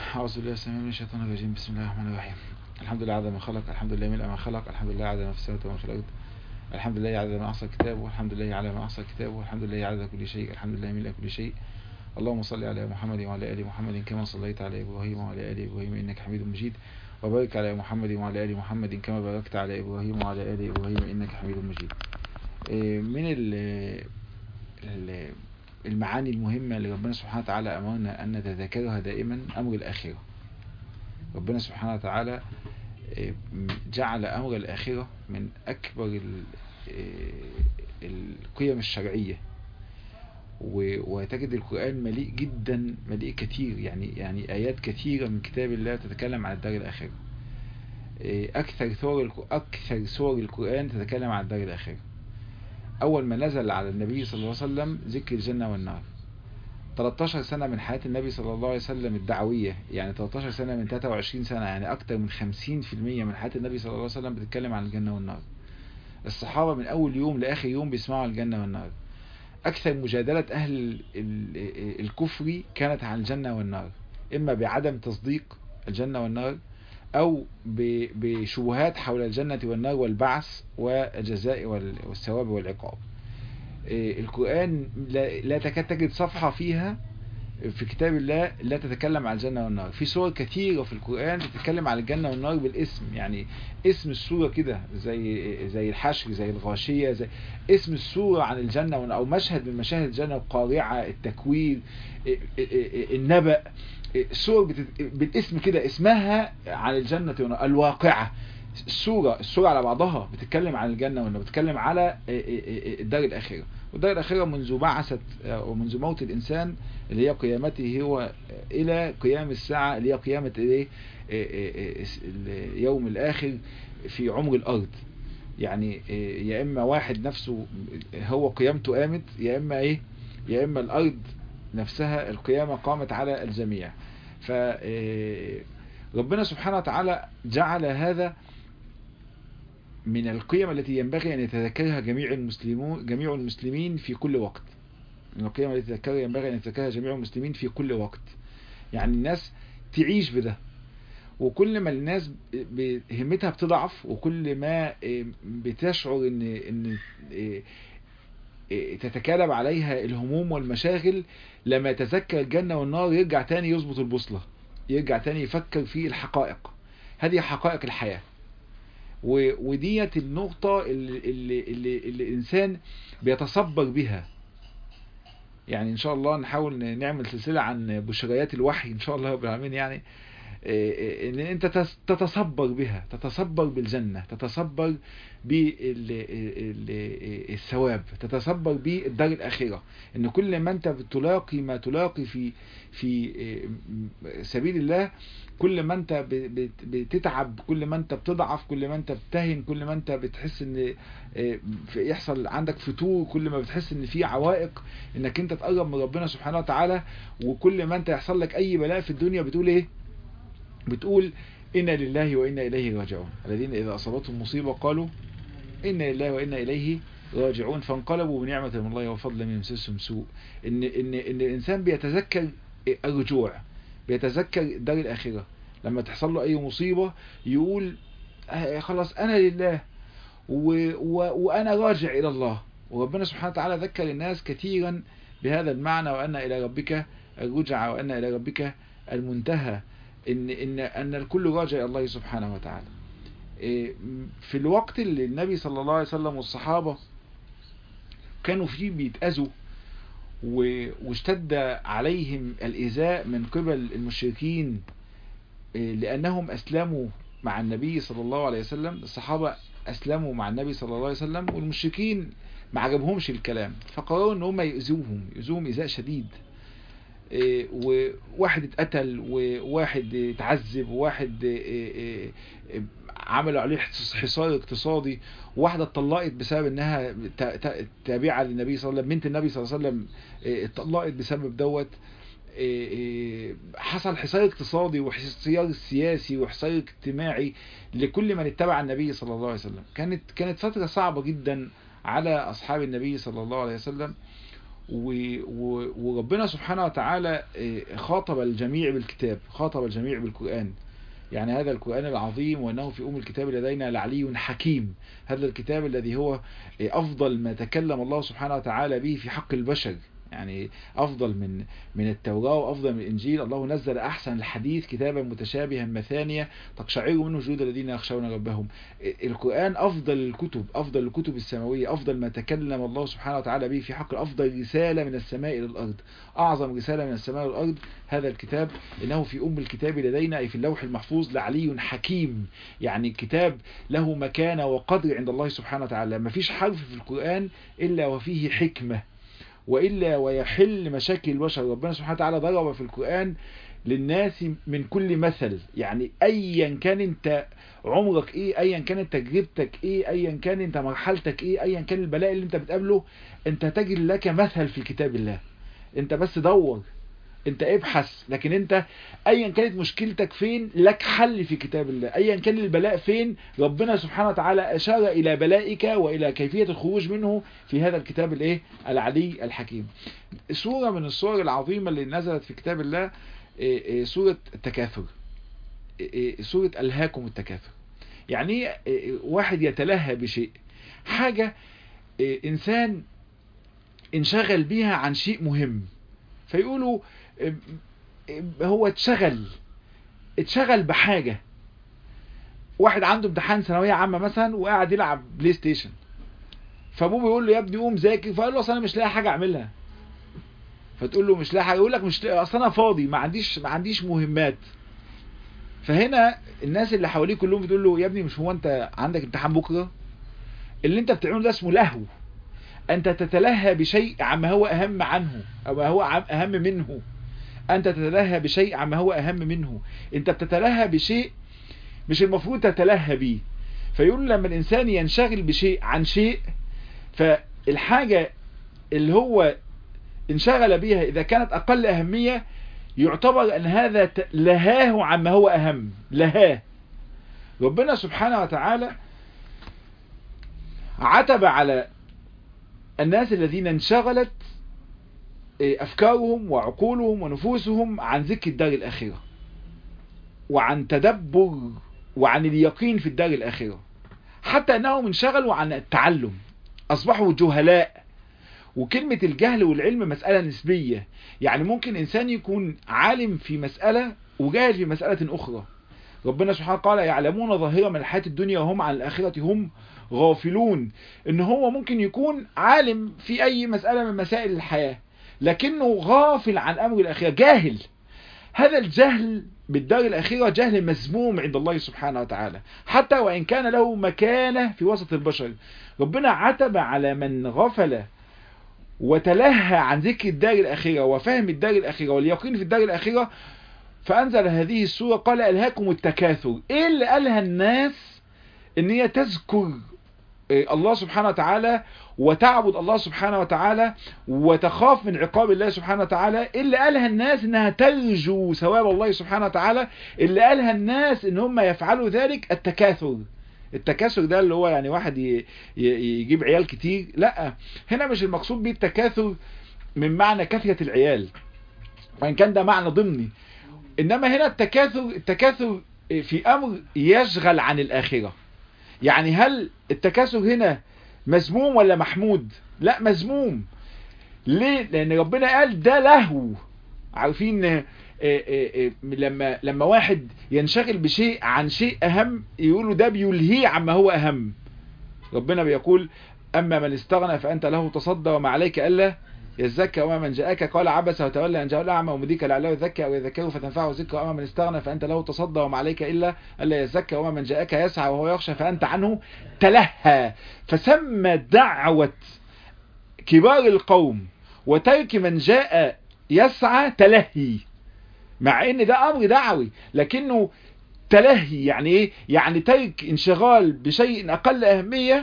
أعوذ بالله السميع من الشيطان الرجيم بسم الله الرحمن الرحيم الحمد لله عدد ما خلق الحمد لله ملء ما خلق الحمد لله عدد ما في السماوات وما في الأرض الحمد لله عدد ما أحصى كتابه والحمد لله على ما أحصى كتابه والحمد لله عدد كل شيء الحمد لله ملء كل شيء اللهم صل على محمد وعلى آل محمد كما صليت على إبراهيم وعلى آل إبراهيم إنك حميد مجيد وبارك على محمد وعلى آل محمد كما باركت على إبراهيم وعلى آل إبراهيم إنك حميد مجيد من ال المعاني المهمة اللي ربنا سبحانه وتعالى أمرنا أن نتذكرها دائما أمر الآخرة ربنا سبحانه وتعالى جعل أمر الآخرة من أكبر القيم الشرعية وتجد القرآن مليء جدا مليء كثير يعني يعني آيات كثيرة من كتاب الله تتكلم عن الدار الآخرة أكثر سور أكثر سور القرآن تتكلم عن الدار الآخرة أول ما نزل على النبي صلى الله عليه وسلم ذكر الجنة والنار 13 سنة من حياة النبي صلى الله عليه وسلم الدعوية يعني 13 سنة من 23 سنة يعني أكثر من 50% من حياة النبي صلى الله عليه وسلم بتتكلم عن الجنة والنار الصحابة من أول يوم لآخر يوم بيسمعوا الجنة والنار أكثر مجادلة أهل الكفر كانت عن الجنة والنار إما بعدم تصديق الجنة والنار أو بشبهات حول الجنة والنار والبعث والجزاء والثواب والعقاب القرآن لا تكاد تجد صفحة فيها في كتاب الله لا تتكلم عن الجنة والنار في سور كثيرة في القرآن تتكلم عن الجنة والنار بالاسم يعني اسم السورة كده زي زي الحشر زي الغاشية زي اسم السورة عن الجنة والنار أو مشهد من مشاهد الجنة القارعة التكوير النبأ سور بتت... بالاسم كده اسمها عن الجنة والنار الواقعة السورة السورة على بعضها بتتكلم عن الجنة والنار بتتكلم على الدار الآخرة والدار الآخرة منذ بعثت ومنذ موت الإنسان اللي هي قيامته هو إلى قيام الساعة اللي هي قيامة إيه اليوم الآخر في عمر الأرض يعني يا إما واحد نفسه هو قيامته قامت يا إما إيه يا إما الأرض نفسها القيامة قامت على الجميع فربنا سبحانه وتعالى جعل هذا من القيم التي ينبغي أن يتذكرها جميع المسلمون جميع المسلمين في كل وقت من القيم التي يتذكرها ينبغي أن يتذكرها جميع المسلمين في كل وقت يعني الناس تعيش بده وكل ما الناس همتها بتضعف وكل ما بتشعر ان ان تتكالب عليها الهموم والمشاغل لما يتذكر الجنة والنار يرجع تاني يظبط البوصلة يرجع تاني يفكر في الحقائق هذه حقائق الحياة وديت النقطة اللي, اللي, اللي, اللي الإنسان بيتصبر بها يعني إن شاء الله نحاول نعمل سلسلة عن بشريات الوحي إن شاء الله رب العالمين يعني ان انت تتصبر بها تتصبر بالجنة تتصبر بالثواب تتصبر بالدار الاخرة ان كل ما انت بتلاقي ما تلاقي في في سبيل الله كل ما انت بتتعب كل ما انت بتضعف كل ما انت بتهن كل ما انت بتحس ان يحصل عندك فتور كل ما بتحس ان في عوائق انك انت تقرب من ربنا سبحانه وتعالى وكل ما انت يحصل لك اي بلاء في الدنيا بتقول ايه بتقول إنا لله وإنا إليه راجعون الذين إذا أصابتهم مصيبة قالوا إنا لله وإنا إليه راجعون فانقلبوا بنعمة من الله وفضل من يمسسهم سوء إن, إن, إن الإنسان بيتذكر الرجوع بيتذكر دار الآخرة لما تحصل له أي مصيبة يقول خلاص أنا لله و و وأنا راجع إلى الله وربنا سبحانه وتعالى ذكر الناس كثيرا بهذا المعنى وأن إلى ربك الرجع وأن إلى ربك المنتهى ان ان ان الكل راجع الى الله سبحانه وتعالى في الوقت اللي النبي صلى الله عليه وسلم والصحابة كانوا فيه بيتأذوا واشتد عليهم الإيذاء من قبل المشركين لأنهم أسلموا مع النبي صلى الله عليه وسلم الصحابة أسلموا مع النبي صلى الله عليه وسلم والمشركين ما عجبهمش الكلام فقرروا ان هم يؤذوهم يؤذوهم إيذاء شديد وواحد اتقتل وواحد اتعذب وواحد عملوا عليه حصار اقتصادي وواحدة اتطلقت بسبب انها تابعة للنبي صلى الله عليه وسلم بنت النبي صلى الله عليه وسلم اتطلقت بسبب دوت حصل حصار اقتصادي وحصار سياسي وحصار اجتماعي لكل من اتبع النبي صلى الله عليه وسلم كانت كانت فترة صعبة جدا على أصحاب النبي صلى الله عليه وسلم و- و- وربنا سبحانه وتعالى آه، خاطب الجميع بالكتاب خاطب الجميع بالقرآن يعني هذا القرآن العظيم وأنه في أم الكتاب لدينا لعلي حكيم هذا الكتاب الذي هو آه، أفضل ما تكلم الله سبحانه وتعالى به في حق البشر يعني أفضل من من التوراة وأفضل من الإنجيل الله نزل أحسن الحديث كتابا متشابها مثانية تقشعر منه جلود الذين يخشون ربهم القرآن أفضل الكتب أفضل الكتب السماوية أفضل ما تكلم الله سبحانه وتعالى به في حق أفضل رسالة من السماء إلى الأرض أعظم رسالة من السماء إلى الأرض هذا الكتاب إنه في أم الكتاب لدينا أي في اللوح المحفوظ لعلي حكيم يعني كتاب له مكانة وقدر عند الله سبحانه وتعالى ما فيش حرف في القرآن إلا وفيه حكمة وإلا ويحل مشاكل البشر ربنا سبحانه وتعالى ضرب في القرآن للناس من كل مثل يعني ايا كان انت عمرك ايه ايا كانت تجربتك ايه ايا كان انت مرحلتك ايه ايا كان البلاء اللي انت بتقابله انت تجد لك مثل في كتاب الله انت بس دور انت ابحث لكن انت ايا كانت مشكلتك فين لك حل في كتاب الله ايا كان البلاء فين ربنا سبحانه وتعالى اشار الى بلائك والى كيفية الخروج منه في هذا الكتاب الايه العلي الحكيم سورة من الصور العظيمة اللي نزلت في كتاب الله إيه إيه سورة التكاثر إيه سورة ألهاكم التكاثر يعني إيه واحد يتلهى بشيء حاجة إنسان انشغل بيها عن شيء مهم فيقولوا هو اتشغل اتشغل بحاجة واحد عنده امتحان ثانوية عامة مثلا وقاعد يلعب بلاي ستيشن فابوه بيقول له يا ابني قوم ذاكر فقال له اصل انا مش لاقي حاجة اعملها فتقول له مش لاقي حاجه يقول لك مش لاقي اصل انا فاضي ما عنديش ما عنديش مهمات فهنا الناس اللي حواليه كلهم بتقول له يا ابني مش هو انت عندك امتحان بكره اللي انت بتعمله ده اسمه لهو انت تتلهى بشيء عما هو اهم عنه او هو اهم منه انت تتلهى بشيء عما هو اهم منه انت بتتلهى بشيء مش المفروض تتلهى بيه فيقول لما الانسان ينشغل بشيء عن شيء فالحاجة اللي هو انشغل بها إذا كانت أقل أهمية يعتبر أن هذا لهاه عما هو أهم لهاه ربنا سبحانه وتعالى عتب على الناس الذين انشغلت أفكارهم وعقولهم ونفوسهم عن ذكر الدار الآخرة وعن تدبر وعن اليقين في الدار الآخرة حتى أنهم انشغلوا عن التعلم أصبحوا جهلاء وكلمة الجهل والعلم مسألة نسبية يعني ممكن إنسان يكون عالم في مسألة وجاهل في مسألة أخرى ربنا سبحانه قال يعلمون ظاهرة من الحياة الدنيا وهم عن الآخرة هم غافلون إن هو ممكن يكون عالم في أي مسألة من مسائل الحياة لكنه غافل عن أمر الآخرة جاهل هذا الجهل بالدار الأخيرة جهل مذموم عند الله سبحانه وتعالى حتى وإن كان له مكانة في وسط البشر ربنا عتب على من غفل وتلهى عن ذكر الدار الأخيرة وفهم الدار الأخيرة واليقين في الدار الأخيرة فأنزل هذه السورة قال ألهاكم التكاثر إيه اللي قالها الناس إن هي تذكر الله سبحانه وتعالى وتعبد الله سبحانه وتعالى وتخاف من عقاب الله سبحانه وتعالى اللي قالها الناس انها ترجو ثواب الله سبحانه وتعالى اللي قالها الناس ان هم يفعلوا ذلك التكاثر التكاثر ده اللي هو يعني واحد يجيب عيال كتير لا هنا مش المقصود بيه التكاثر من معنى كثرة العيال وان كان ده معنى ضمني انما هنا التكاثر التكاثر في امر يشغل عن الاخره يعني هل التكاثر هنا مذموم ولا محمود لا مذموم ليه لان ربنا قال ده لهو عارفين لما لما واحد ينشغل بشيء عن شيء اهم يقولوا ده بيلهيه عما هو اهم ربنا بيقول اما من استغنى فانت له تصدى وما عليك الا يزكى وما من جاءك قال عبس وتولى ان جاء الاعمى ومديك لعله يزكى او يذكره فتنفعه ذكر اما من استغنى فانت له تصدى وما عليك الا الا يزكى وما من جاءك يسعى وهو يخشى فانت عنه تلهى فسمى دعوة كبار القوم وترك من جاء يسعى تلهي مع ان ده امر دعوي لكنه تلهي يعني ايه يعني ترك انشغال بشيء اقل اهمية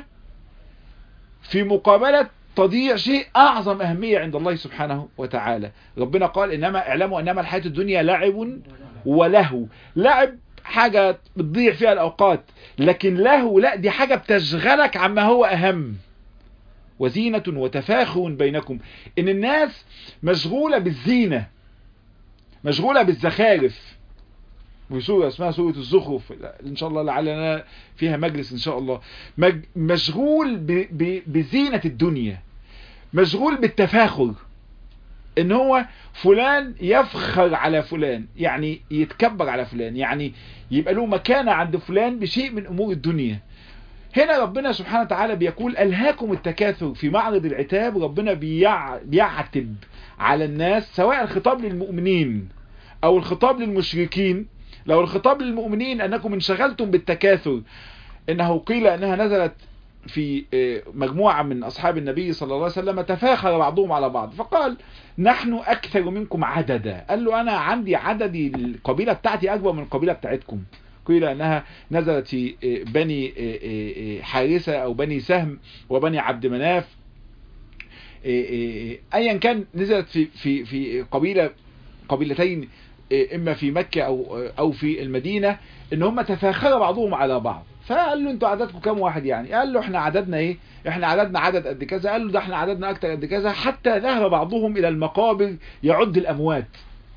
في مقابلة تضيع شيء أعظم أهمية عند الله سبحانه وتعالى ربنا قال إنما اعلموا إنما الحياة الدنيا لعب ولهو لعب حاجة بتضيع فيها الأوقات لكن لهو لا دي حاجة بتشغلك عما هو أهم وزينة وتفاخر بينكم ان الناس مشغولة بالزينة مشغولة بالزخارف وسورة اسمها سورة الزخرف ان شاء الله لعلنا فيها مجلس ان شاء الله مج- مشغول ب- ب- بزينة الدنيا مشغول بالتفاخر ان هو فلان يفخر على فلان يعني يتكبر على فلان يعني يبقى له مكانة عند فلان بشيء من امور الدنيا هنا ربنا سبحانه وتعالى بيقول ألهاكم التكاثر في معرض العتاب ربنا بيع... بيعتب على الناس سواء الخطاب للمؤمنين أو الخطاب للمشركين لو الخطاب للمؤمنين أنكم انشغلتم بالتكاثر إنه قيل أنها نزلت في آه، مجموعة من أصحاب النبي صلى الله عليه وسلم تفاخر بعضهم على بعض فقال نحن أكثر منكم عددا قال له أنا عندي عددي القبيلة بتاعتي أكبر من القبيلة بتاعتكم قيل أنها نزلت في آه، بني آه، آه، حارثة أو بني سهم وبني عبد مناف آه، آه، أيا كان نزلت في في في قبيلة قبيلتين آه، إما في مكة أو آه، أو في المدينة إن هم تفاخر بعضهم على بعض فقال له انتوا عددكم كام واحد يعني قال له احنا عددنا ايه احنا عددنا عدد قد كذا قال له ده احنا عددنا اكتر قد كذا حتى ذهب بعضهم الى المقابر يعد الاموات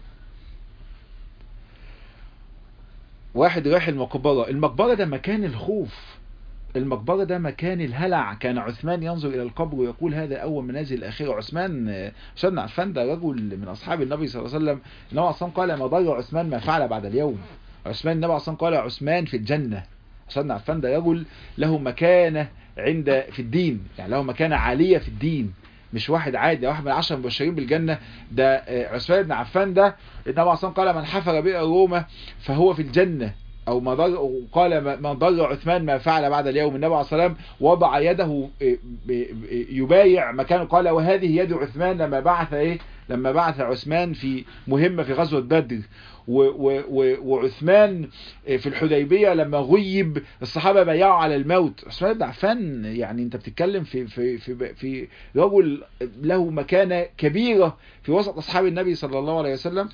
واحد راح المقبرة المقبرة ده مكان الخوف المقبرة ده مكان الهلع كان عثمان ينظر إلى القبر ويقول هذا أول منازل الآخرة عثمان آه، عثمان بن عفان ده رجل من أصحاب النبي صلى الله عليه وسلم النبي عليه قال ما ضر عثمان ما فعل بعد اليوم عثمان النبي عليه قال عثمان في الجنة عثمان بن عفان ده رجل له مكانة عند في الدين يعني له مكانة عالية في الدين مش واحد عادي واحد من العشرة المبشرين بالجنة ده آه، عثمان بن عفان ده النبي عليه قال من حفر بئر روما فهو في الجنة او ما ضر وقال ما- ما ضر عثمان ما فعل بعد اليوم النبي عليه الصلاه والسلام وضع يده إيه، ب- ب- يبايع مكانه قال وهذه يد عثمان لما بعث ايه لما بعث عثمان في مهمه في غزوه بدر و- و- و- وعثمان في الحديبيه لما غيب الصحابه بايعوا على الموت عثمان بن عفان يعني انت بتتكلم في في في في رجل له مكانه كبيره في وسط اصحاب النبي صلى الله عليه وسلم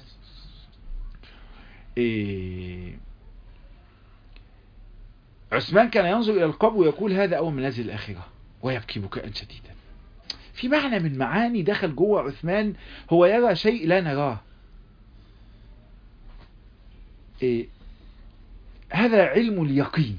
إيه عثمان كان ينظر إلى القبر ويقول هذا أول منازل الآخرة ويبكي بكاء شديدا في معنى من معاني دخل جوه عثمان هو يرى شيء لا نراه إيه هذا علم اليقين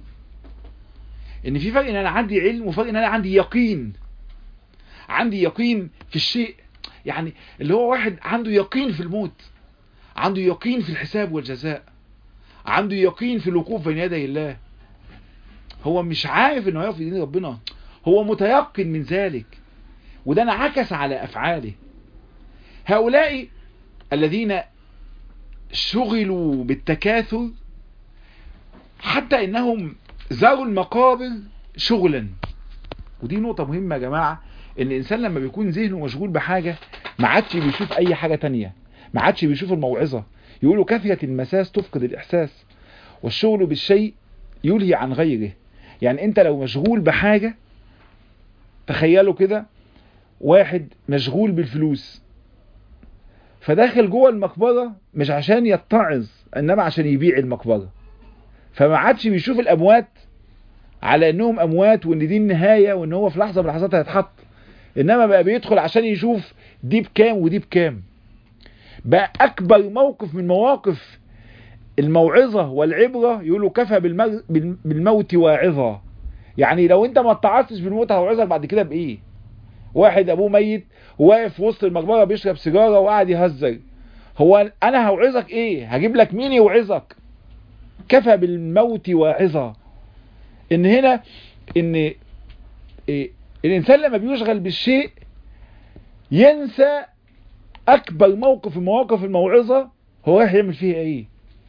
ان في فرق ان انا عندي علم وفرق ان انا عندي يقين عندي يقين في الشيء يعني اللي هو واحد عنده يقين في الموت عنده يقين في الحساب والجزاء عنده يقين في الوقوف بين يدي الله هو مش عارف انه هيقف في دين ربنا هو متيقن من ذلك وده انعكس على افعاله هؤلاء الذين شغلوا بالتكاثر حتى انهم زاروا المقابر شغلا ودي نقطة مهمة يا جماعة ان الانسان لما بيكون ذهنه مشغول بحاجة ما عادش بيشوف اي حاجة تانية ما عادش بيشوف الموعظة يقولوا كثرة المساس تفقد الاحساس والشغل بالشيء يلهي عن غيره يعني انت لو مشغول بحاجة تخيلوا كده واحد مشغول بالفلوس فداخل جوه المقبرة مش عشان يتعظ انما عشان يبيع المقبرة فما عادش بيشوف الاموات على انهم اموات وان دي النهاية وان هو في لحظة من اللحظات هيتحط انما بقى بيدخل عشان يشوف دي بكام ودي بكام بقى اكبر موقف من مواقف الموعظة والعبرة يقولوا كفى بالمر... بال- بالموت واعظة يعني لو انت ما اتعظتش بالموت هوعظك بعد كده بايه واحد ابوه ميت وواقف في وسط المقبرة بيشرب سيجارة وقاعد يهزر هو انا هوعظك ايه هجيب لك مين يوعظك كفى بالموت واعظة ان هنا ان إيه الانسان لما بيشغل بالشيء ينسى اكبر موقف من مواقف الموعظة هو رايح يعمل فيها ايه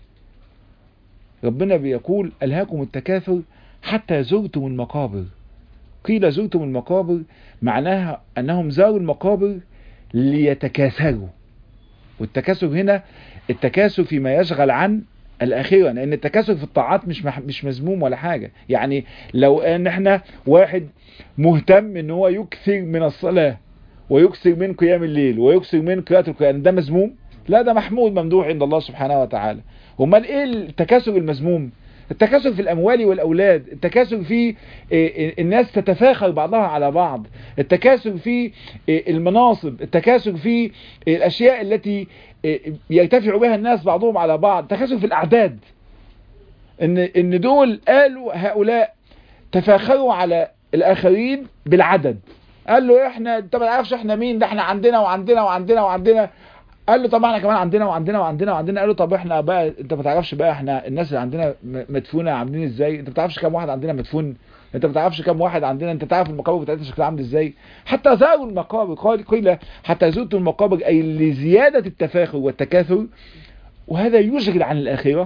ربنا بيقول ألهاكم التكاثر حتى زرتم المقابر قيل زرتم المقابر معناها أنهم زاروا المقابر ليتكاثروا والتكاثر هنا التكاثر فيما يشغل عن الآخرة لأن التكاثر في الطاعات مش مح- مش مذموم ولا حاجة يعني لو أن احنا واحد مهتم ان هو يكثر من الصلاة ويكثر من قيام الليل ويكثر من قراءة القرآن ده مذموم لا ده محمود ممدوح عند الله سبحانه وتعالى امال ايه التكاثر المذموم التكاثر في الاموال والاولاد التكاثر في الناس تتفاخر بعضها على بعض التكاثر في المناصب التكاثر في الاشياء التي يرتفع بها الناس بعضهم على بعض التكاثر في الاعداد ان ان دول قالوا هؤلاء تفاخروا على الاخرين بالعدد قال له احنا انت ما تعرفش احنا مين ده احنا عندنا وعندنا وعندنا وعندنا قال له طب احنا كمان عندنا وعندنا وعندنا وعندنا قال له طب احنا بقى انت ما تعرفش بقى احنا الناس اللي عندنا مدفونه عاملين ازاي انت ما تعرفش كام واحد عندنا مدفون انت ما تعرفش كام واحد عندنا انت تعرف المقابر بتاعتنا شكلها عامل ازاي حتى زاروا المقابر قال قيل حتى زرتوا المقابر اي لزياده التفاخر والتكاثر وهذا يشغل عن الاخره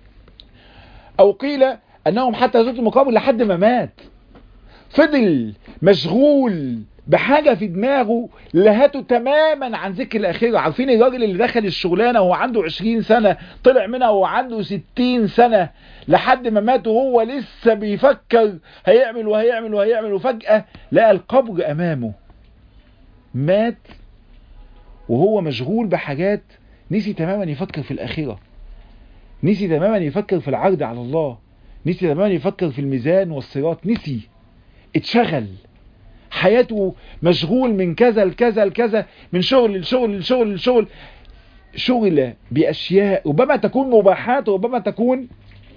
او قيل انهم حتى زرتوا المقابر لحد ما مات فضل مشغول بحاجة في دماغه لهته تماما عن ذكر الآخرة عارفين الراجل اللي دخل الشغلانة وهو عنده 20 سنة طلع منها وهو عنده 60 سنة لحد ما مات وهو لسه بيفكر هيعمل وهيعمل وهيعمل وفجأة لقى القبر أمامه مات وهو مشغول بحاجات نسي تماما يفكر في الآخرة نسي تماما يفكر في العرض على الله نسي تماما يفكر في الميزان والصراط نسي اتشغل حياته مشغول من كذا لكذا لكذا من شغل لشغل لشغل لشغل شغل بأشياء ربما تكون مباحات وربما تكون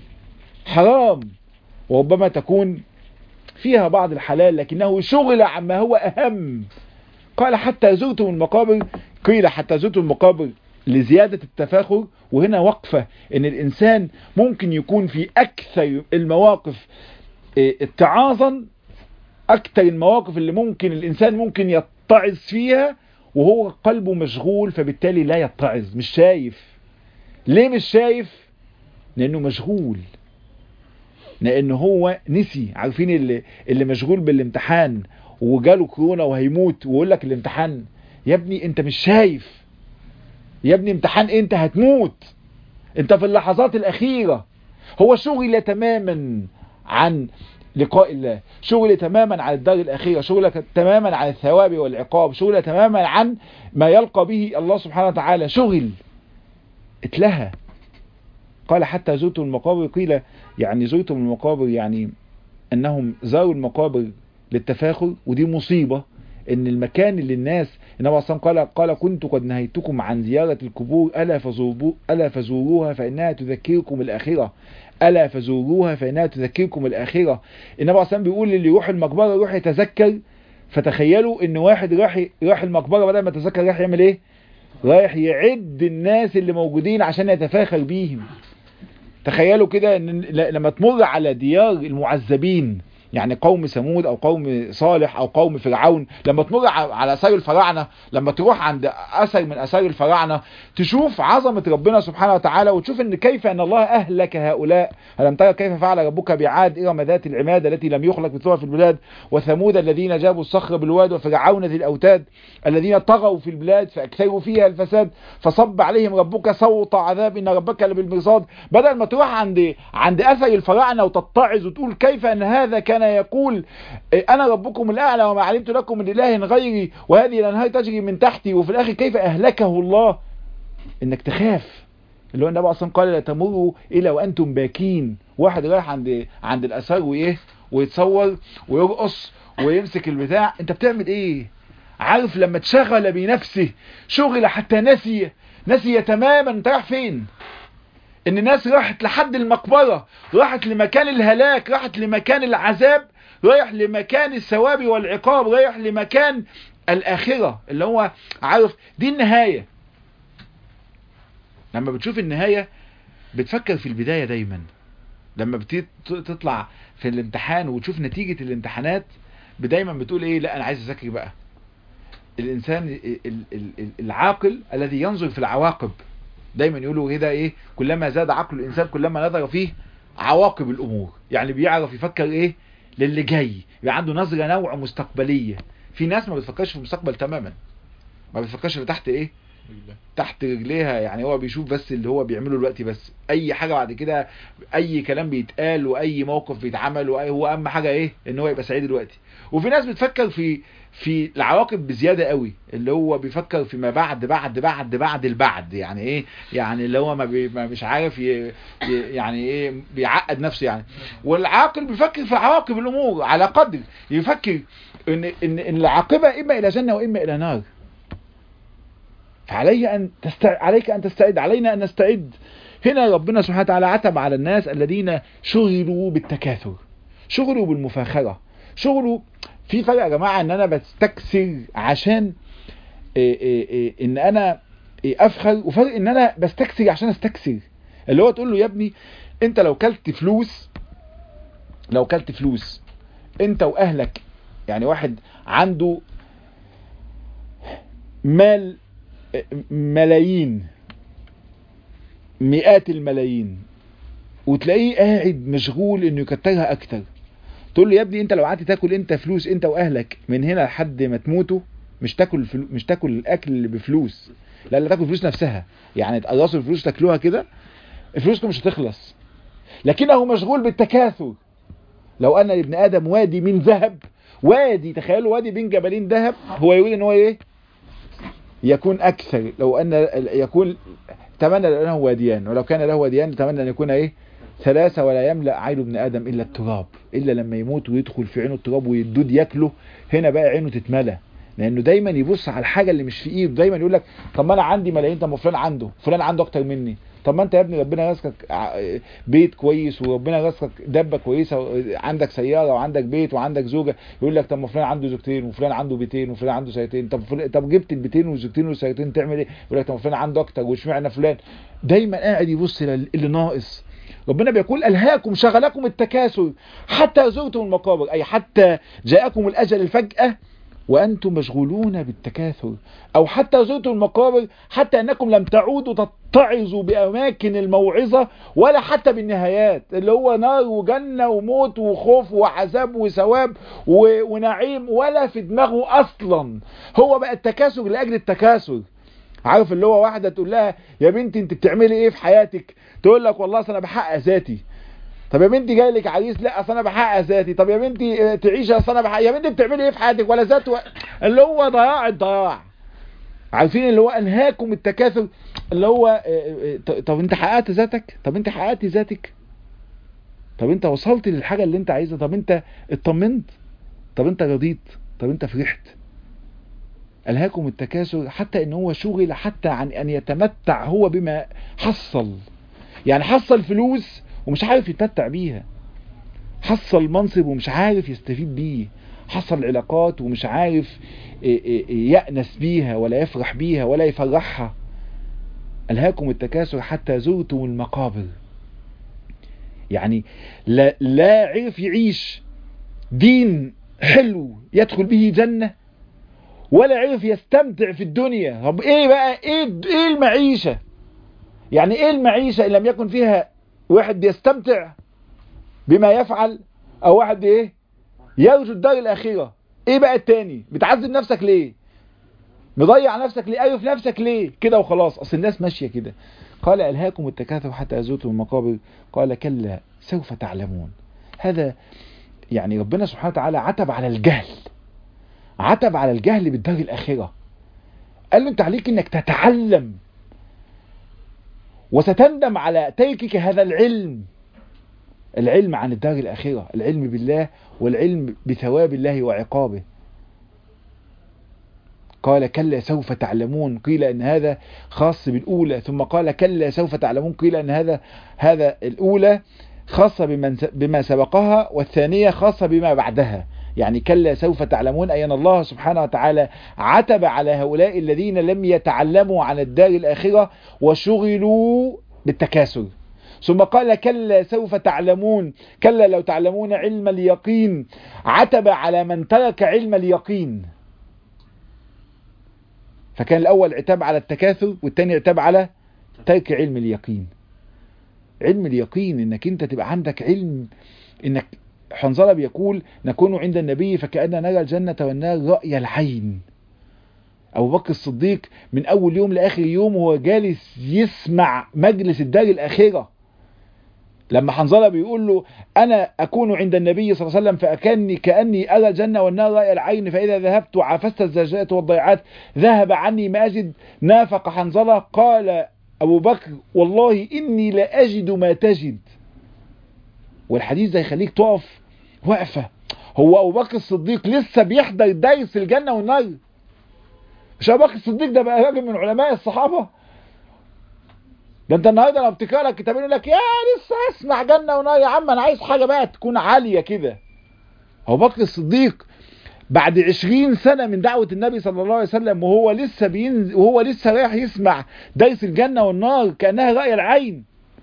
حرام وربما تكون فيها بعض الحلال لكنه شغل عما هو أهم قال حتى زرتم المقابر قيل حتى زرتم المقابر لزيادة التفاخر وهنا وقفة ان الانسان ممكن يكون في اكثر المواقف اتعاظا اكتر المواقف اللي ممكن الانسان ممكن يتعظ فيها وهو قلبه مشغول فبالتالي لا يتعظ مش شايف ليه مش شايف لانه مشغول لان هو نسي عارفين اللي, اللي مشغول بالامتحان وجاله كورونا وهيموت ويقول لك الامتحان يا ابني انت مش شايف يا ابني امتحان إيه؟ انت هتموت انت في اللحظات الاخيرة هو شغل تماما عن لقاء الله شغل تماما عن الدار الأخيرة شغل تماما عن الثواب والعقاب شغل تماما عن ما يلقى به الله سبحانه وتعالى شغل اتلهى قال حتى زرتم المقابر قيل يعني زرتم المقابر يعني أنهم زاروا المقابر للتفاخر ودي مصيبة ان المكان اللي الناس النبي صلى الله عليه وسلم قال قال كنت قد نهيتكم عن زيارة القبور ألا, فزورو ألا فزوروها فإنها تذكركم الآخرة ألا فزوروها فإنها تذكركم الآخرة النبي صلى الله عليه وسلم بيقول اللي يروح المقبرة يروح يتذكر فتخيلوا ان واحد راح راح المقبرة بدل ما يتذكر راح يعمل ايه رايح يعد الناس اللي موجودين عشان يتفاخر بيهم تخيلوا كده ان لما تمر على ديار المعذبين يعني قوم ثمود او قوم صالح او قوم فرعون لما تمر على اثار الفراعنه لما تروح عند اثر من اثار الفراعنه تشوف عظمه ربنا سبحانه وتعالى وتشوف ان كيف ان الله اهلك هؤلاء الم ترى كيف فعل ربك بعاد ارم ذات العماد التي لم يخلق مثلها في البلاد وثمود الذين جابوا الصخر بالواد وفرعون ذي الاوتاد الذين طغوا في البلاد فاكثروا فيها الفساد فصب عليهم ربك صوت عذاب ان ربك لبالمرصاد بدل ما تروح عند عند اثر الفراعنه وتتعظ وتقول كيف ان هذا كان كان يقول انا ربكم الاعلى وما علمت لكم من اله غيري وهذه الانهار تجري من تحتي وفي الاخر كيف اهلكه الله انك تخاف اللي هو النبي اصلا قال لا تمروا الا وانتم باكين واحد رايح عند عند الاثار وايه ويتصور ويرقص ويمسك البتاع انت بتعمل ايه عارف لما تشغل بنفسه شغل حتى نسي نسي تماما انت رايح فين ان الناس راحت لحد المقبرة راحت لمكان الهلاك راحت لمكان العذاب رايح لمكان الثواب والعقاب رايح لمكان الآخرة اللي هو عارف دي النهاية لما بتشوف النهاية بتفكر في البداية دايما لما بتطلع في الامتحان وتشوف نتيجة الامتحانات دايما بتقول ايه لا انا عايز اذاكر بقى الانسان العاقل الذي ينظر في العواقب دايما يقولوا كده ايه كلما زاد عقل الانسان كلما نظر فيه عواقب الامور يعني بيعرف يفكر ايه للي جاي يبقى عنده نظرة نوع مستقبلية في ناس ما بتفكرش في المستقبل تماما ما بتفكرش في تحت ايه تحت رجليها يعني هو بيشوف بس اللي هو بيعمله دلوقتي بس اي حاجة بعد كده اي كلام بيتقال واي موقف بيتعمل وهو اهم حاجة ايه ان هو يبقى سعيد دلوقتي وفي ناس بتفكر في في العواقب بزياده قوي اللي هو بيفكر فيما بعد بعد بعد بعد البعد يعني ايه يعني اللي هو ما, بي ما مش عارف ي ي- يعني ايه بيعقد نفسه يعني والعاقل بيفكر في عواقب الامور على قدر يفكر ان ان إن العاقبه اما الى جنه واما الى نار فعلي ان تستعد عليك ان تستعد علينا ان نستعد هنا ربنا سبحانه وتعالى عتب على الناس الذين شغلوا بالتكاثر شغلوا بالمفاخره شغلوا في فرق يا جماعه ان انا بستكثر عشان إيه إيه إيه ان انا إيه افخر وفرق ان انا بستكثر عشان استكثر اللي هو تقول له يا ابني انت لو كلت فلوس لو كلت فلوس انت واهلك يعني واحد عنده مال ملايين مئات الملايين وتلاقيه قاعد مشغول انه يكترها اكتر تقول له يا ابني انت لو قعدت تاكل انت فلوس انت واهلك من هنا لحد ما تموتوا مش تاكل فلو مش تاكل الاكل اللي بفلوس لا لا تاكل فلوس نفسها يعني تقرصوا الفلوس تاكلوها كده فلوسكم مش هتخلص لكنه مشغول بالتكاثر لو ان لابن ادم وادي من ذهب وادي تخيلوا وادي بين جبلين ذهب هو يريد ان هو ايه يكون اكثر لو ان يكون تمنى له واديان ولو كان له واديان تمنى ان يكون ايه ثلاثة ولا يملأ عين ابن آدم إلا التراب إلا لما يموت ويدخل في عينه التراب ويدود ياكله هنا بقى عينه تتملى لأنه دايما يبص على الحاجة اللي مش في إيده دايما يقول لك طب ما أنا عندي ملايين طب ما فلان عنده فلان عنده أكتر مني طب ما أنت يا ابني ربنا رزقك ع- بيت كويس وربنا رزقك دبة كويسة عندك سيارة وعندك بيت وعندك زوجة يقول لك طب ما فلان عنده زوجتين وفلان عنده بيتين وفلان عنده سيارتين طب فلان طب جبت البيتين والزوجتين والسيارتين تعمل ايه؟ يقول لك طب ما فلان عنده أكتر واشمعنى فلان دايما قاعد يبص للي ناقص ربنا بيقول ألهاكم شغلكم التكاثر حتى زرتم المقابر أي حتى جاءكم الأجل الفجأة وأنتم مشغولون بالتكاثر أو حتى زرتم المقابر حتى أنكم لم تعودوا تتعظوا بأماكن الموعظة ولا حتى بالنهايات اللي هو نار وجنة وموت وخوف وعذاب وثواب و- ونعيم ولا في دماغه أصلا هو بقى التكاثر لأجل التكاثر عارف اللي هو واحدة تقول لها يا بنتي انت بتعملي ايه في حياتك تقول لك والله أصل انا بحقق ذاتي طب يا بنتي جاي لك عريس لا اصل انا بحقق ذاتي طب يا بنتي اه، تعيشي اصل انا بحقق يا بنتي بتعملي ايه في حياتك ولا ذات و... اللي هو ضياع الضياع عارفين اللي هو انهاكم التكاثر اللي هو اه، اه، ط- طب انت حققت ذاتك طب انت حققت ذاتك طب انت وصلت للحاجة اللي انت عايزها طب انت اطمنت طب انت رضيت طب انت فرحت ألهاكم التكاثر حتى ان هو شغل حتى عن ان يتمتع هو بما حصل يعني حصل فلوس ومش عارف يتمتع بيها حصل منصب ومش عارف يستفيد بيه حصل علاقات ومش عارف إيه إيه إيه يأنس بيها ولا يفرح بيها ولا يفرحها ألهاكم التكاثر حتى زرتم المقابر يعني لا, لا عرف يعيش دين حلو يدخل به جنة ولا عرف يستمتع في الدنيا طب ايه بقى ايه ايه المعيشة يعني ايه المعيشة ان لم يكن فيها واحد بيستمتع بما يفعل او واحد ايه يرجو الدار الاخرة ايه بقى التاني بتعذب نفسك ليه مضيع نفسك ليه قايف نفسك ليه كده وخلاص اصل الناس ماشية كده قال الهاكم التكاثر حتى ازوتم المقابر قال كلا سوف تعلمون هذا يعني ربنا سبحانه وتعالى عتب على الجهل عتب على الجهل بالدار الآخرة قال له انت عليك انك تتعلم وستندم على تركك هذا العلم العلم عن الدار الآخرة العلم بالله والعلم بثواب الله وعقابه قال كلا سوف تعلمون قيل ان هذا خاص بالاولى ثم قال كلا سوف تعلمون قيل ان هذا هذا الاولى خاصة بمن بما سبقها والثانية خاصة بما بعدها يعني كلا سوف تعلمون أي أن الله سبحانه وتعالى عتب على هؤلاء الذين لم يتعلموا عن الدار الآخرة وشغلوا بالتكاسل ثم قال كلا سوف تعلمون كلا لو تعلمون علم اليقين عتب على من ترك علم اليقين فكان الأول عتاب على التكاثر والثاني عتاب على ترك علم اليقين علم اليقين انك انت تبقى عندك علم انك حنظله بيقول نكون عند النبي فكأننا نرى الجنة والنار رأي العين أبو بكر الصديق من أول يوم لآخر يوم وهو جالس يسمع مجلس الدار الآخرة لما حنظلة بيقول له أنا أكون عند النبي صلى الله عليه وسلم فأكني كأني أرى الجنة والنار رأي العين فإذا ذهبت عافست الزجاجات والضيعات ذهب عني ما أجد نافق حنظلة قال أبو بكر والله إني لا أجد ما تجد والحديث ده يخليك تقف وقفة هو أبو بكر الصديق لسه بيحضر درس الجنة والنار مش أبو بكر الصديق ده بقى راجل من علماء الصحابة ده انت النهارده لو بتقرا لك كتابين يقول لك يا لسه اسمع جنه ونار يا عم انا عايز حاجه بقى تكون عاليه كده ابو بكر الصديق بعد عشرين سنة من دعوة النبي صلى الله عليه وسلم وهو لسه بينزل وهو لسه رايح يسمع درس الجنة والنار كأنها رأي العين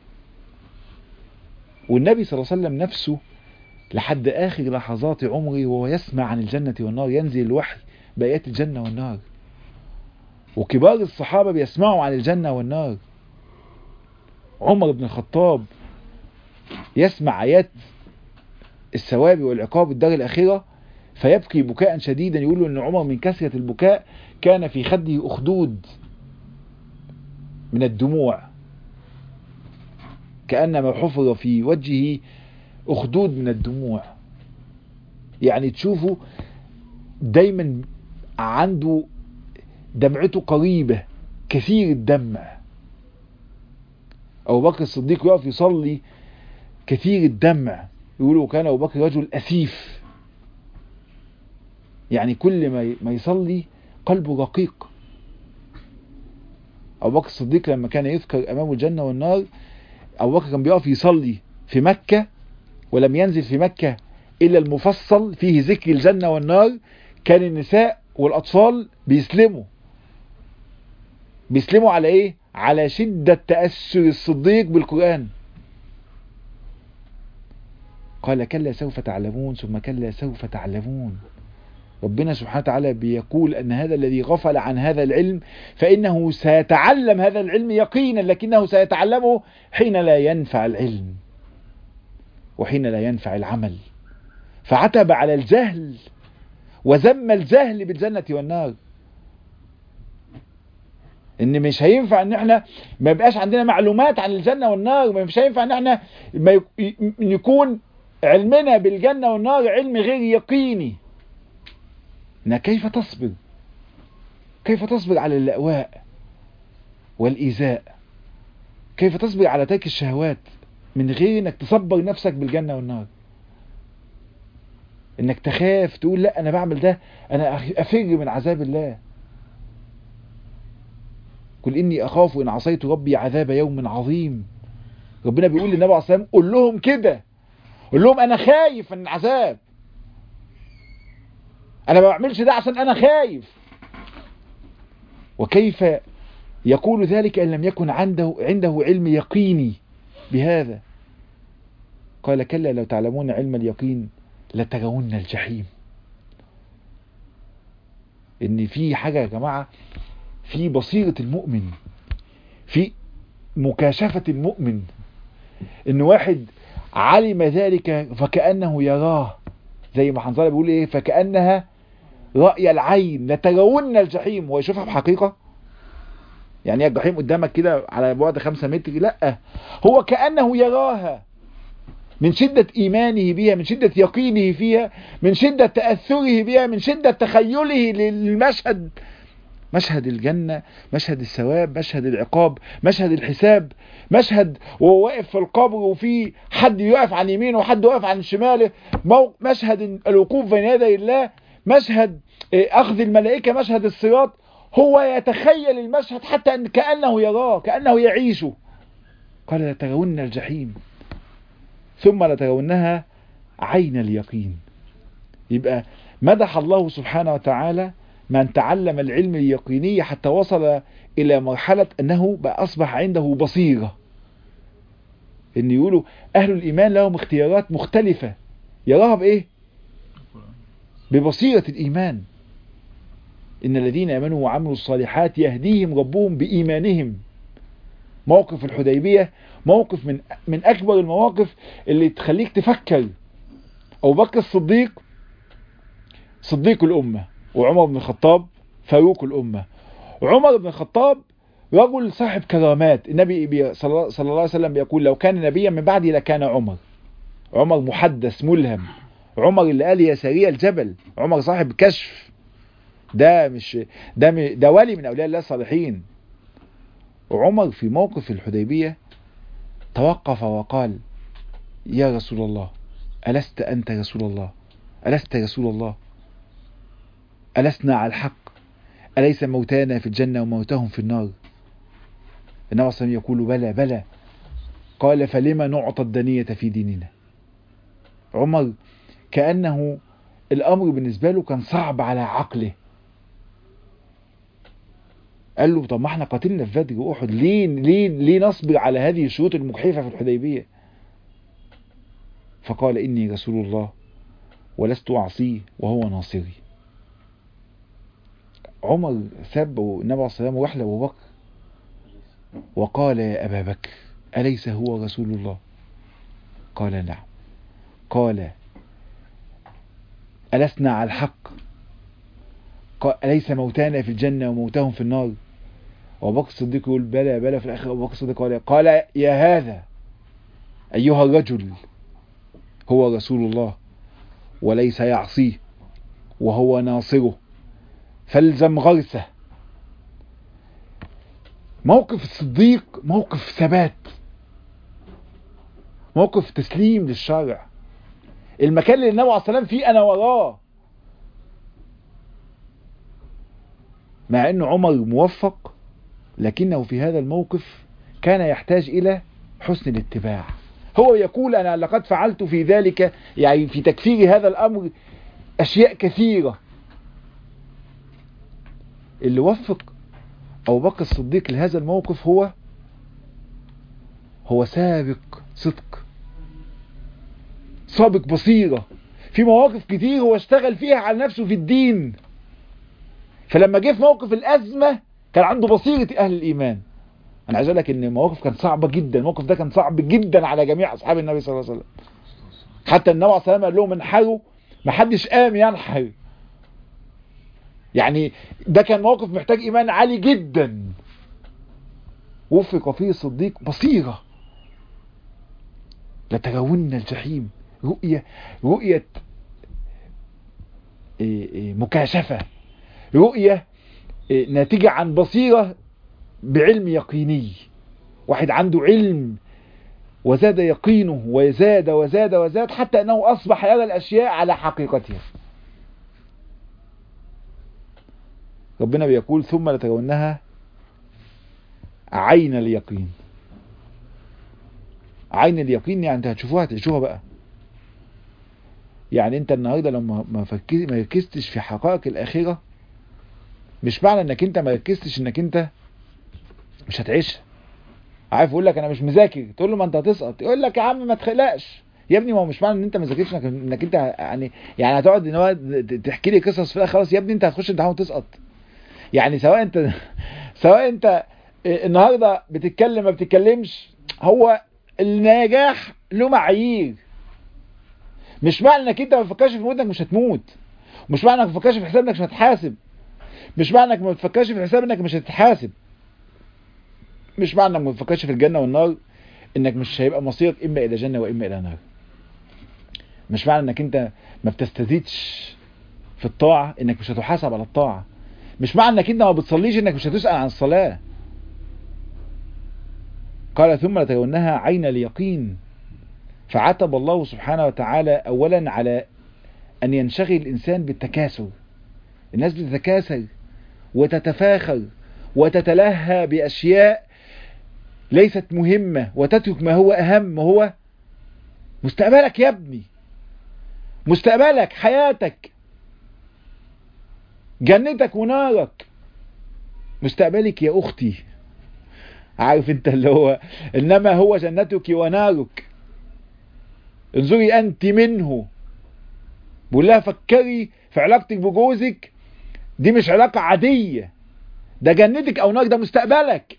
والنبي صلى الله عليه وسلم نفسه لحد آخر لحظات عمره وهو يسمع عن الجنة والنار ينزل الوحي بآيات الجنة والنار وكبار الصحابة بيسمعوا عن الجنة والنار عمر بن الخطاب يسمع آيات الثواب والعقاب الدار الأخيرة فيبكي بكاء شديدا يقول ان عمر من كثرة البكاء كان في خده أخدود من الدموع كأنما حفر في وجهه أخدود من الدموع يعني تشوفوا دايما عنده دمعته قريبة كثير الدمع أبو بكر الصديق يقف يصلي كثير الدمع يقولوا كان أبو بكر رجل أسيف يعني كل ما ما يصلي قلبه رقيق أبو بكر الصديق لما كان يذكر أمامه الجنة والنار أبو بكر كان بيقف يصلي في مكة ولم ينزل في مكة إلا المفصل فيه ذكر الجنة والنار كان النساء والأطفال بيسلموا بيسلموا على إيه؟ على شدة تأثر الصديق بالقرآن قال كلا سوف تعلمون ثم كلا سوف تعلمون ربنا سبحانه وتعالى بيقول أن هذا الذي غفل عن هذا العلم فإنه سيتعلم هذا العلم يقينا لكنه سيتعلمه حين لا ينفع العلم وحين لا ينفع العمل فعتب على الجهل وذم الجهل بالجنة والنار ان مش هينفع ان احنا ما يبقاش عندنا معلومات عن الجنة والنار مش هينفع ان احنا ما يكون علمنا بالجنة والنار علم غير يقيني إن كيف تصبر كيف تصبر على اللأواء والإيذاء كيف تصبر على ترك الشهوات من غير انك تصبر نفسك بالجنة والنار انك تخاف تقول لا انا بعمل ده انا افر من عذاب الله قل اني اخاف ان عصيت ربي عذاب يوم عظيم ربنا بيقول للنبي عليه الصلاه والسلام قول لهم كده قول لهم انا خايف من العذاب انا ما بعملش ده عشان انا خايف وكيف يقول ذلك ان لم يكن عنده عنده علم يقيني بهذا قال كلا لو تعلمون علم اليقين لترون الجحيم ان في حاجة يا جماعة في بصيرة المؤمن في مكاشفة المؤمن ان واحد علم ذلك فكأنه يراه زي ما حنظله بيقول ايه فكأنها رأي العين لترون الجحيم هو يشوفها بحقيقة يعني هي الجحيم قدامك كده على بعد خمسة متر لا هو كأنه يراها من شدة إيمانه بها من شدة يقينه فيها من شدة تأثره بها من شدة تخيله للمشهد مشهد الجنة مشهد الثواب مشهد العقاب مشهد الحساب مشهد وهو واقف في القبر وفي حد يقف عن يمينه وحد يقف عن شماله مشهد الوقوف بين يدي الله مشهد أخذ الملائكة مشهد الصراط هو يتخيل المشهد حتى أن كأنه يراه كأنه يعيشه قال لترون الجحيم ثم لترونها عين اليقين يبقى مدح الله سبحانه وتعالى من تعلم العلم اليقيني حتى وصل إلى مرحلة أنه بقى أصبح عنده بصيرة إن يقولوا أهل الإيمان لهم اختيارات مختلفة يراها بإيه ببصيرة الإيمان إن الذين آمنوا وعملوا الصالحات يهديهم ربهم بإيمانهم موقف الحديبية موقف من من أكبر المواقف اللي تخليك تفكر أبو بكر الصديق صديق الأمة وعمر بن الخطاب فاروق الأمة عمر بن الخطاب رجل صاحب كرامات النبي بي صلى الله صلى الله عليه وسلم بيقول لو كان نبيا من بعدي لكان عمر عمر محدث ملهم عمر اللي قال يا سريع الجبل عمر صاحب كشف ده مش ده م- ده ولي من اولياء الله الصالحين وعمر في موقف الحديبية توقف وقال يا رسول الله ألست أنت رسول الله ألست رسول الله ألسنا على الحق أليس موتانا في الجنة وموتهم في النار النبي صلى الله عليه وسلم يقول بلى بلى قال فلما نعطى الدنية في ديننا عمر كأنه الأمر بالنسبة له كان صعب على عقله قال له طب ما احنا قاتلنا في بدر واحد ليه ليه ليه نصبر على هذه الشروط المجحفه في الحديبيه فقال اني رسول الله ولست اعصيه وهو ناصري عمر سب النبي عليه الصلاه والسلام وراح لابو بكر وقال يا ابا بكر اليس هو رسول الله قال نعم قال ألسنا على الحق قال أليس موتانا في الجنة وموتهم في النار وأبو بكر الصديق يقول بلى بلى في الآخر أبو بكر الصديق قال قال يا هذا أيها الرجل هو رسول الله وليس يعصيه وهو ناصره فالزم غرسه موقف الصديق موقف ثبات موقف تسليم للشرع المكان اللي النبي عليه الصلاه والسلام فيه انا وراه مع ان عمر موفق لكنه في هذا الموقف كان يحتاج الى حسن الاتباع هو يقول انا لقد فعلت في ذلك يعني في تكفير هذا الامر اشياء كثيره اللي وفق ابو بكر الصديق لهذا الموقف هو هو سابق صدق سابق بصيرة في مواقف كتير هو اشتغل فيها على نفسه في الدين فلما جه في موقف الأزمة كان عنده بصيرة أهل الإيمان أنا عايز أقول لك إن المواقف كانت صعبة جدا الموقف ده كان صعب جدا على جميع أصحاب النبي صلى الله عليه وسلم حتى النبي عليه الصلاة والسلام قال لهم انحروا ما حدش قام ينحر يعني ده كان موقف محتاج إيمان عالي جدا وفق فيه الصديق بصيرة لترون الجحيم رؤية رؤية مكاشفة رؤية ناتجة عن بصيرة بعلم يقيني واحد عنده علم وزاد يقينه وزاد وزاد وزاد حتى أنه أصبح يرى الأشياء على حقيقتها ربنا بيقول ثم لترونها عين اليقين عين اليقين يعني انت هتشوفوها هتشوفوها بقى يعني انت النهارده لما ما فكر ما ركزتش في حقائق الاخره مش معنى انك انت ما ركزتش انك انت مش هتعيشها عارف يقول لك انا مش مذاكر تقول له ما انت هتسقط يقول لك يا عم ما تخلقش يا ابني ما هو مش معنى ان انت ما ذاكرتش انك, انك انت يعني يعني هتقعد ان هو تحكي لي قصص في الاخر خلاص يا ابني انت هتخش امتحان وتسقط يعني سواء انت سواء انت النهارده بتتكلم ما بتتكلمش هو النجاح له معايير مش معنى انك انت ما بتفكرش في موتك مش هتموت مش معنى انك ما بتفكرش في حساب انك مش هتحاسب مش معنى انك ما بتفكرش في حساب انك مش هتتحاسب مش معنى انك ما بتفكرش في الجنه والنار انك مش هيبقى مصيرك اما الى جنه واما الى نار مش معنى انك انت ما بتستزيدش في الطاعه انك مش هتحاسب على الطاعه مش معنى انك انت ما بتصليش انك مش هتسال عن الصلاه قال ثم لترونها عين اليقين فعتب الله سبحانه وتعالى اولا على ان ينشغل الانسان بالتكاسل الناس بتتكاسل وتتفاخر وتتلهى باشياء ليست مهمة وتترك ما هو اهم وهو مستقبلك يا ابني مستقبلك حياتك جنتك ونارك مستقبلك يا اختي عارف انت اللي هو انما هو جنتك ونارك انظري انت منه بقول لها فكري في علاقتك بجوزك دي مش علاقة عادية ده جنتك او نار ده مستقبلك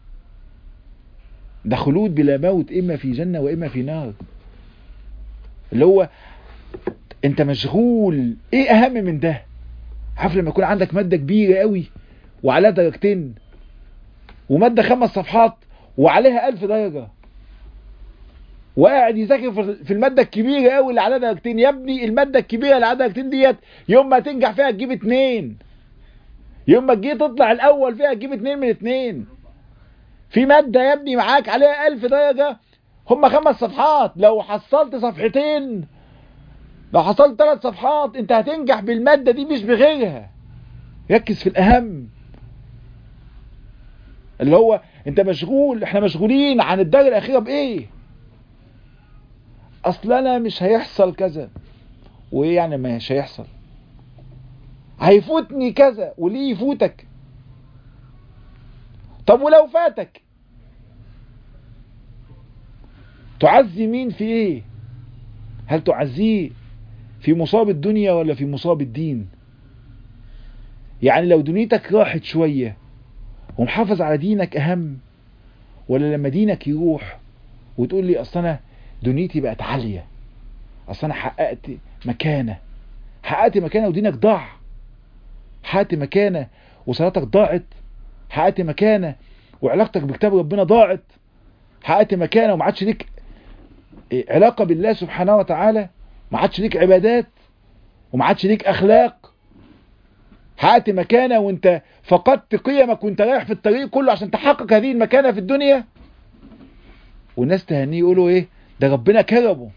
ده خلود بلا موت اما في جنة واما في نار اللي هو انت مشغول ايه اهم من ده عارف لما يكون عندك مادة كبيرة قوي وعلى درجتين ومادة خمس صفحات وعليها ألف درجة وقاعد يذاكر في المادة الكبيرة قوي اللي عليها درجتين يا ابني المادة الكبيرة اللي عليها درجتين ديت يوم ما تنجح فيها تجيب اتنين يوم ما تجي تطلع الأول فيها تجيب اتنين من اتنين في مادة يا ابني معاك عليها ألف درجة هم خمس صفحات لو حصلت صفحتين لو حصلت ثلاث صفحات انت هتنجح بالمادة دي مش بغيرها ركز في الأهم اللي هو انت مشغول احنا مشغولين عن الدار الأخيرة بإيه اصل انا مش هيحصل كذا وايه يعني مش هيحصل هيفوتني كذا وليه يفوتك طب ولو فاتك تعزي مين في ايه هل تعزيه في مصاب الدنيا ولا في مصاب الدين يعني لو دنيتك راحت شوية ومحافظ على دينك اهم ولا لما دينك يروح وتقول لي اصل انا دنيتي بقت عالية اصل انا حققت مكانة حققت مكانة ودينك ضاع حققت مكانة وصلاتك ضاعت حققت مكانة وعلاقتك بكتاب ربنا ضاعت حققت مكانة وما عادش ليك علاقة بالله سبحانه وتعالى ما عادش ليك عبادات وما عادش ليك اخلاق حققت مكانة وانت فقدت قيمك وانت رايح في الطريق كله عشان تحقق هذه المكانة في الدنيا والناس تهنيه يقولوا ايه ده ربنا كرمه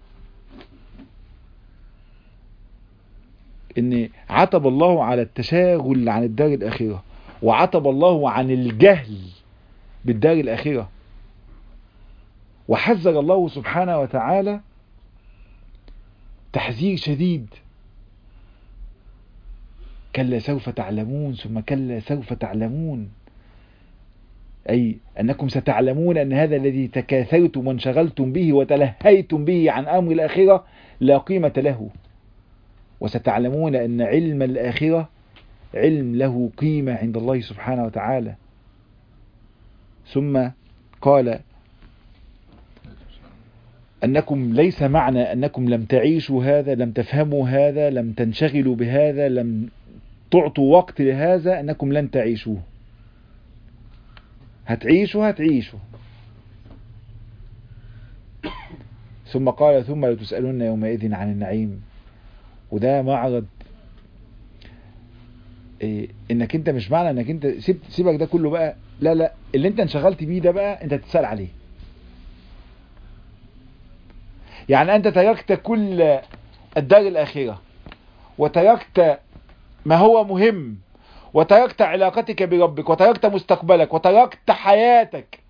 ان عتب الله على التشاغل عن الدار الاخرة وعتب الله عن الجهل بالدار الاخرة وحذر الله سبحانه وتعالى تحذير شديد كلا سوف تعلمون ثم كلا سوف تعلمون أي أنكم ستعلمون أن هذا الذي تكاثرتم وانشغلتم به وتلهيتم به عن أمر الآخرة لا قيمة له وستعلمون أن علم الآخرة علم له قيمة عند الله سبحانه وتعالى ثم قال أنكم ليس معنى أنكم لم تعيشوا هذا لم تفهموا هذا لم تنشغلوا بهذا لم تعطوا وقت لهذا أنكم لن تعيشوه هتعيشوا هتعيشوا ثم قال ثم لتسألون يومئذ عن النعيم وده معرض إيه انك انت مش معنى انك انت سيب سيبك ده كله بقى لا لا اللي انت انشغلت بيه ده بقى انت تتسأل عليه يعني أنت تركت كل الدار الآخرة وتركت ما هو مهم وتركت علاقتك بربك وتركت مستقبلك وتركت حياتك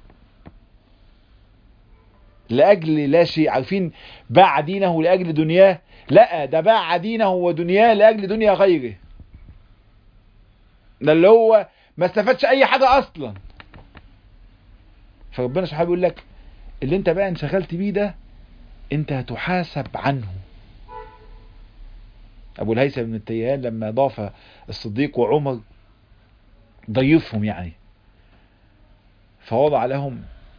لأجل لا شيء عارفين باع دينه لأجل دنياه لا ده باع دينه ودنياه لأجل دنيا غيره ده اللي هو ما استفادش أي حاجة أصلا فربنا سبحانه بيقول لك اللي انت بقى انشغلت بيه ده انت هتحاسب عنه ابو الهيثم بن التيهان لما ضاف الصديق وعمر ضيفهم يعني فوضع لهم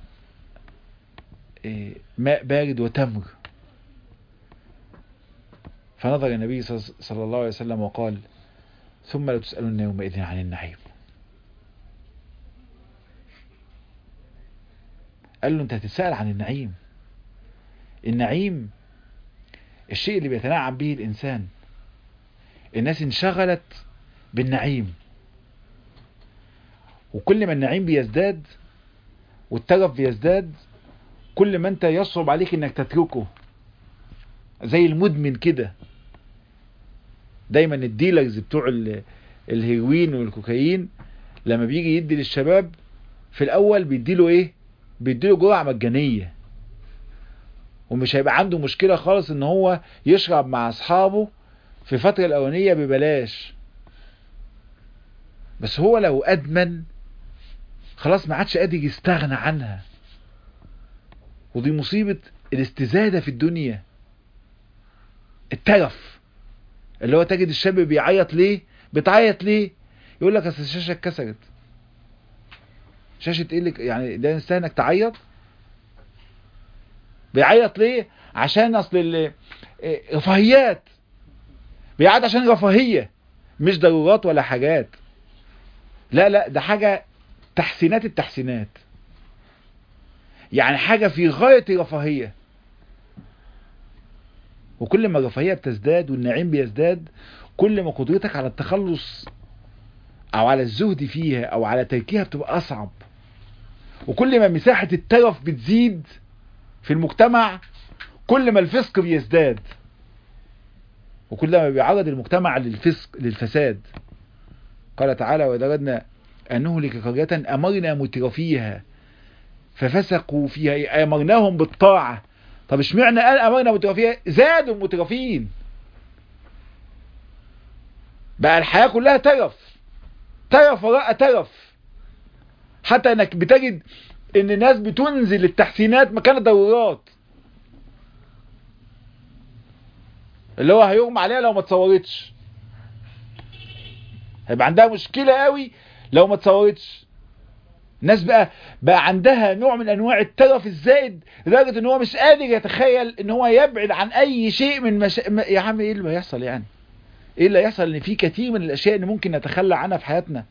ماء بارد وتمر فنظر النبي صلى الله عليه وسلم وقال ثم لتسألون يومئذ عن النعيم قال له انت هتتسأل عن النعيم النعيم الشيء اللي بيتنعم به الإنسان الناس انشغلت بالنعيم وكل ما النعيم بيزداد والترف بيزداد كل ما انت يصعب عليك انك تتركه زي المدمن كده دايما الديلرز بتوع الهيروين والكوكايين لما بيجي يدي للشباب في الاول بيديله ايه بيديله جرعه مجانيه ومش هيبقى عنده مشكلة خالص ان هو يشرب مع اصحابه في الفترة الاولانية ببلاش بس هو لو ادمن خلاص ما عادش قادر يستغنى عنها ودي مصيبة الاستزادة في الدنيا الترف اللي هو تجد الشاب بيعيط ليه بتعيط ليه يقول لك اصل الشاشة اتكسرت شاشة ايه اللي يعني ده يستاهل انك تعيط بيعيط ليه عشان اصل رفاهيات بيعيط عشان رفاهية مش ضرورات ولا حاجات لا لا ده حاجة تحسينات التحسينات يعني حاجة في غاية الرفاهية وكل ما الرفاهية بتزداد والنعيم بيزداد كل ما قدرتك على التخلص او على الزهد فيها او على تركها بتبقى اصعب وكل ما مساحة الترف بتزيد في المجتمع كل ما الفسق بيزداد وكل ما بيعرض المجتمع للفسق للفساد قال تعالى وإذا أردنا أن نهلك قرية أمرنا مترفيها ففسقوا فيها أمرناهم بالطاعة طب اشمعنى قال أمرنا مترفيها زادوا مترفين بقى الحياة كلها ترف ترف وراء ترف حتى انك بتجد ان الناس بتنزل التحسينات مكان الضرورات اللي هو هيغمى عليها لو ما اتصورتش هيبقى عندها مشكلة قوي لو ما اتصورتش الناس بقى بقى عندها نوع من انواع الترف الزائد لدرجة ان هو مش قادر يتخيل ان هو يبعد عن اي شيء من مش... يا عم ايه اللي هيحصل يعني ايه اللي هيحصل ان في كثير من الاشياء اللي ممكن نتخلى عنها في حياتنا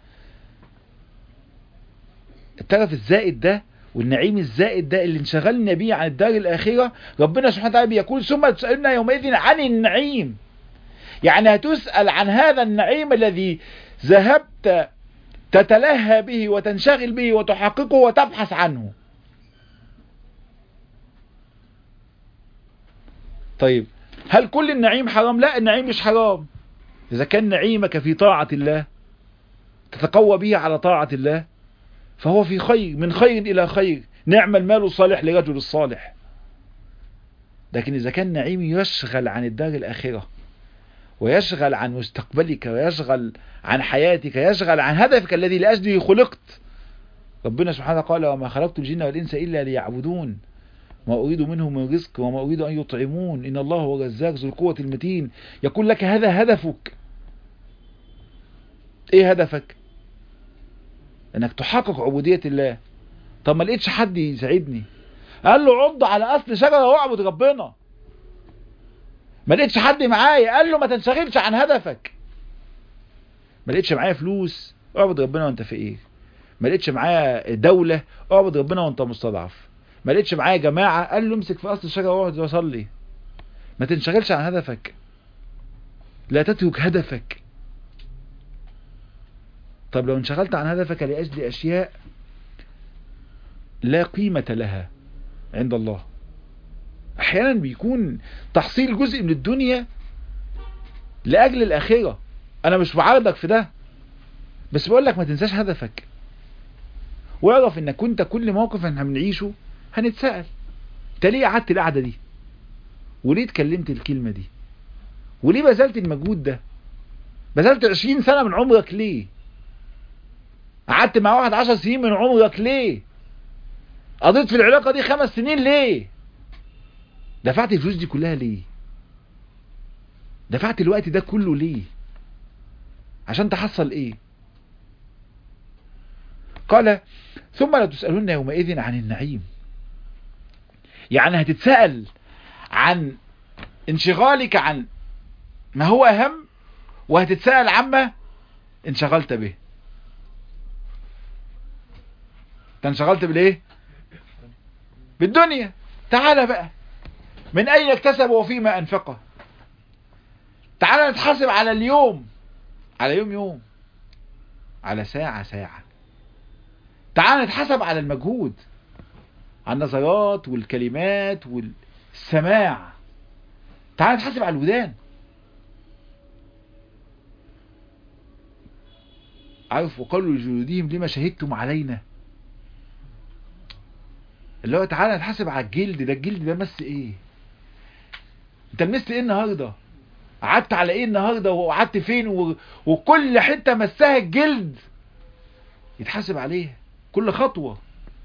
الترف الزائد ده والنعيم الزائد ده اللي انشغلنا بيه عن الدار الآخرة ربنا سبحانه وتعالى بيقول ثم تسألنا يومئذ عن النعيم يعني هتسأل عن هذا النعيم الذي ذهبت تتلهى به وتنشغل به وتحققه وتبحث عنه طيب هل كل النعيم حرام لا النعيم مش حرام إذا كان نعيمك في طاعة الله تتقوى به على طاعة الله فهو في خير من خير إلى خير نعم المال الصالح لرجل الصالح لكن إذا كان نعيم يشغل عن الدار الآخرة ويشغل عن مستقبلك ويشغل عن حياتك يشغل عن هدفك الذي لأجله خلقت ربنا سبحانه قال وما خلقت الجن والإنس إلا ليعبدون ما أريد منهم من رزق وما أريد أن يطعمون إن الله هو الرزاق ذو القوة المتين يقول لك هذا هدفك إيه هدفك انك تحقق عبودية الله طب ما لقيتش حد يساعدني قال له عض على اصل شجرة واعبد ربنا ما لقيتش حد معايا قال له ما تنشغلش عن هدفك ما لقيتش معايا فلوس اعبد ربنا وانت فقير ما لقيتش معايا دولة اعبد ربنا وانت مستضعف ما لقيتش معايا جماعة قال له امسك في اصل الشجرة واقعد وصلي ما تنشغلش عن هدفك لا تترك هدفك طب لو انشغلت عن هدفك لأجل أشياء لا قيمة لها عند الله أحيانا بيكون تحصيل جزء من الدنيا لأجل الآخرة أنا مش بعارضك في ده بس بقول لك ما تنساش هدفك واعرف انك كنت كل موقف احنا بنعيشه هنتسأل انت ليه قعدت القعدة دي وليه اتكلمت الكلمة دي وليه بذلت المجهود ده بذلت 20 سنة من عمرك ليه قعدت مع واحد عشر سنين من عمرك ليه قضيت في العلاقة دي خمس سنين ليه دفعت الفلوس دي كلها ليه دفعت الوقت ده كله ليه عشان تحصل ايه قال ثم لا تسألون يومئذ عن النعيم يعني هتتسأل عن انشغالك عن ما هو اهم وهتتسأل عما انشغلت به انت انشغلت بالايه بالدنيا تعالى بقى من اين اكتسب وفيما انفقه تعالى نتحاسب على اليوم على يوم يوم على ساعة ساعة تعالى نتحاسب على المجهود على النظرات والكلمات والسماع تعالى نتحاسب على الودان عارف وقالوا لجلودهم لما شهدتم علينا اللي هو تعالى نتحاسب على الجلد ده الجلد ده مس ايه انت لمست ايه النهارده قعدت على ايه النهارده وقعدت فين و... وكل حته مسها الجلد يتحاسب عليها كل خطوه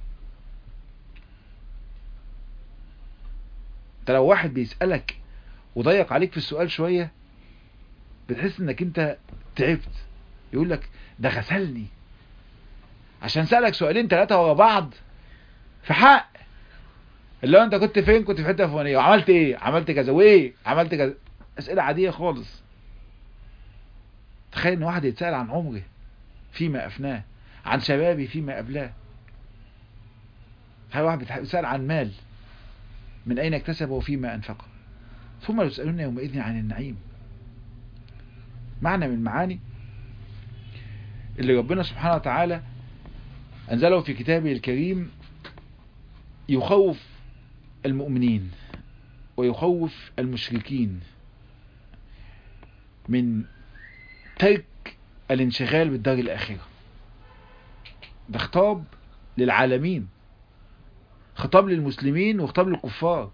انت لو واحد بيسالك وضيق عليك في السؤال شويه بتحس انك انت تعبت يقول لك ده غسلني عشان سألك سؤالين ثلاثة ورا بعض في حق اللي هو انت كنت فين كنت في حته فلانيه وعملت ايه عملت كذا وايه عملت كذا اسئله عاديه خالص تخيل ان واحد يتسال عن عمره فيما افناه عن شبابه فيما أبلاه هذا واحد بيسأل عن مال من أين اكتسبه وفيما أنفقه ثم يسألون يومئذ عن النعيم معنى من المعاني اللي ربنا سبحانه وتعالى أنزله في كتابه الكريم يخوف المؤمنين ويخوف المشركين من ترك الانشغال بالدار الآخرة ده خطاب للعالمين خطاب للمسلمين وخطاب للكفار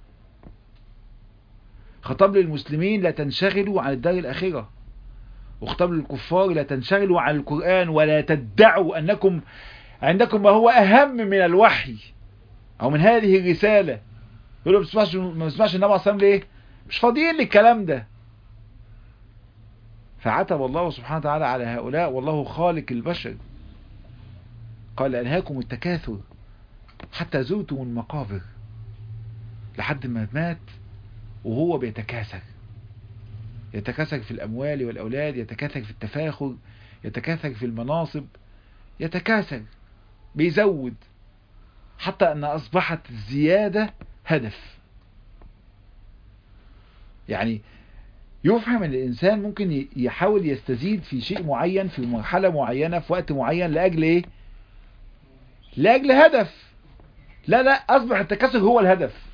خطاب للمسلمين لا تنشغلوا عن الدار الآخرة وخطاب للكفار لا تنشغلوا عن القرآن ولا تدعوا أنكم عندكم ما هو أهم من الوحي أو من هذه الرسالة يقولوا ما بتسمعش ما بتسمعش النبي عليه الصلاة ليه مش فاضيين للكلام ده فعتب الله سبحانه وتعالى على هؤلاء والله خالق البشر قال ألهاكم التكاثر حتى زرتم المقابر لحد ما مات وهو بيتكاثر يتكاثر في الأموال والأولاد يتكاثر في التفاخر يتكاثر في المناصب يتكاثر بيزود حتى أن أصبحت الزيادة هدف يعني يفهم ان الانسان ممكن يحاول يستزيد في شيء معين في مرحلة معينة في وقت معين لاجل ايه لاجل هدف لا لا اصبح التكاثر هو الهدف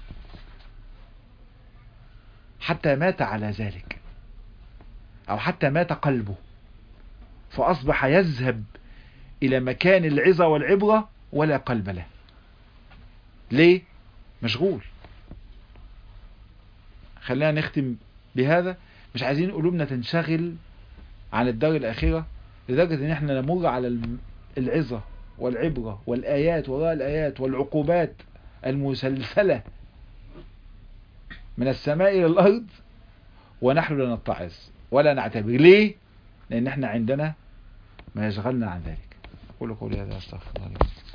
حتى مات على ذلك او حتى مات قلبه فاصبح يذهب الى مكان العظة والعبرة ولا قلب له ليه مشغول خلينا نختم بهذا مش عايزين قلوبنا تنشغل عن الدار الآخرة لدرجة ان احنا نمر على العظة والعبرة والآيات وراء الآيات والعقوبات المسلسلة من السماء إلى الأرض ونحن لا نتعظ ولا نعتبر ليه؟ لأن احنا عندنا ما يشغلنا عن ذلك قولوا قولي هذا أستغفر الله